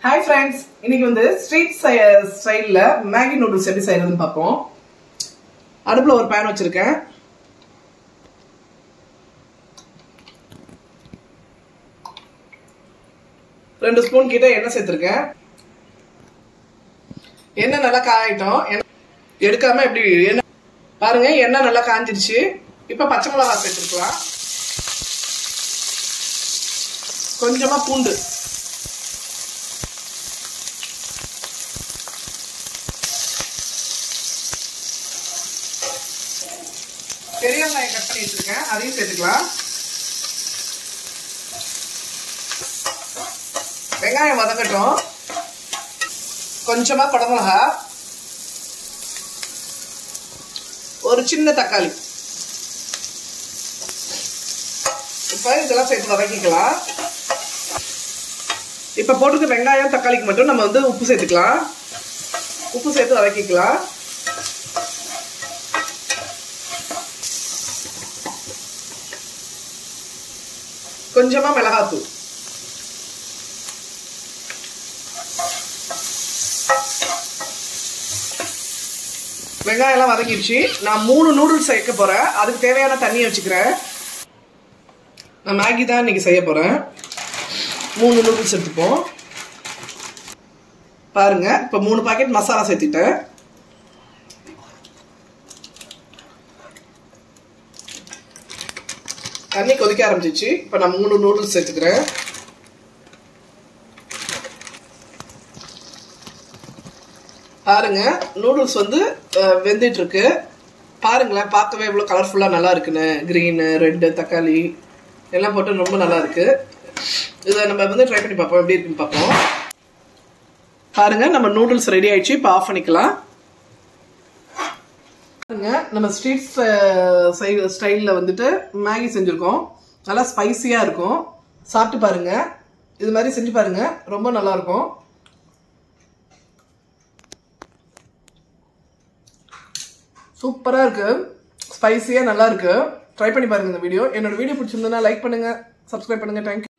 hi friends இன்னைக்கு வந்து street ஸ்டைலில் மேகி நூடுல்ஸ் எப்படி செய்யறதுன்னு பார்ப்போம் அடுப்பில் ஒரு பேன் வச்சிருக்கேன் ரெண்டு ஸ்பூன் கிட்ட எண்ணெய் சேர்த்துருக்கேன் எண்ணெய் நல்லா காயிட்டோம் எண்ணெய் எடுக்காம எப்படி எண்ணெய் பாருங்க எண்ணெய் நல்லா காஞ்சிருச்சு இப்போ பச்சை மிளகா சேர்த்துருக்கலாம் கொஞ்சமா பூண்டு பெரிய வெங்காயம் கட் பண்ணி வச்சிருக்கேன் அதையும் சேர்த்துக்கலாம் வெங்காயம் வதங்கட்டும் கொஞ்சமா குடமிளகா ஒரு சின்ன தக்காளி இப்ப இதெல்லாம் சேர்த்து வதக்கிக்கலாம் இப்ப போட்டுக்க வெங்காயம் தக்காளிக்கு மட்டும் நம்ம வந்து உப்பு சேர்த்துக்கலாம் உப்பு சேர்த்து வதக்கிக்கலாம் கொஞ்சமா மிளகாத்தூள் வெங்காயம் எல்லாம் வதங்கிடுச்சு நான் மூணு நூடுல்ஸ் சேர்க்க போறேன் அதுக்கு தேவையான தண்ணி வச்சுக்கிறேன் நான் மேகி தான் இன்னைக்கு செய்ய போறேன் மூணு நூடுல்ஸ் எடுத்துப்போம் பாருங்க இப்போ மூணு பாக்கெட் மசாலா சேர்த்துட்டேன் தண்ணி கொதிக்க ஆரம்பிச்சிச்சு இப்போ நான் மூணு நூடுல்ஸ் சேர்த்துக்கிறேன் பாருங்க நூடுல்ஸ் வந்து வெந்துட்டு இருக்கு பாருங்களேன் பார்க்கவே எவ்வளோ கலர்ஃபுல்லாக நல்லா இருக்குன்னு க்ரீனு ரெட்டு தக்காளி எல்லாம் போட்டு ரொம்ப நல்லா இருக்கு இதை நம்ம வந்து ட்ரை பண்ணி பார்ப்போம் எப்படி இருக்குன்னு பார்ப்போம் பாருங்க நம்ம நூடுல்ஸ் ரெடி ஆயிடுச்சு இப்போ ஆஃப் பண்ணிக்கலாம் பாருங்க நம்ம ஸ்ட்ரீட் ஸ்டைலில் வந்துட்டு மேகி செஞ்சுருக்கோம் நல்லா ஸ்பைசியாக இருக்கும் சாப்பிட்டு பாருங்க இது மாதிரி செஞ்சு பாருங்க ரொம்ப நல்லா இருக்கும் சூப்பராக இருக்கு ஸ்பைசியாக நல்லா இருக்கு ட்ரை பண்ணி பாருங்க இந்த வீடியோ என்னோட வீடியோ பிடிச்சிருந்ததுன்னா லைக் பண்ணுங்க சப்ஸ்கிரைப் பண்ணுங்க தேங்க்யூ